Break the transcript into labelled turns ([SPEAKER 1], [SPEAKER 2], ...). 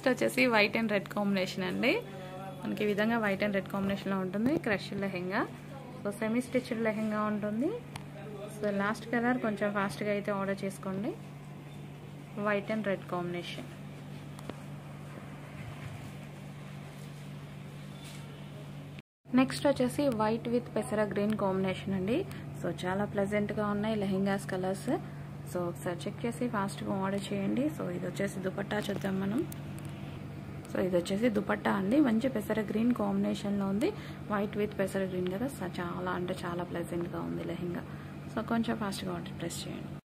[SPEAKER 1] next వచ్చేసి white and red combination అండి మనకి ఈ విధంగా వైట్ అండ్ రెడ్ కాంబినేషన్లో ఉంటుంది crush lehenga so semi stitched lehenga ఉంటుంది సో లాస్ట్ కలర్ కొంచెం ఫాస్ట్గా అయితే ఆర్డర్ చేసుకోండి white and red combination next వచ్చేసి వైట్ విత్ పెసర గ్రీన్ కాంబినేషన్ అండి సో చాలా ప్లెజెంట్గా ఉన్నాయి లెహెంగాస్ కలర్స్ సో ఒకసారి చెక్ చేసి ఫాస్ట్గా ఆర్డర్ చేయండి సో ఇది వచ్చేసి దుపట్టా చూద్దాం మనం సో ఇది వచ్చేసి దుపట్టా అండి మంచి పెసర గ్రీన్ కాంబినేషన్లో ఉంది వైట్ విత్ పెసర గ్రీన్ కదా సో చాలా అంటే చాలా ప్లెజెంట్గా ఉంది లెహెంగా సో కొంచెం ఫాస్ట్గా ఆర్డర్ ప్రెస్ చేయండి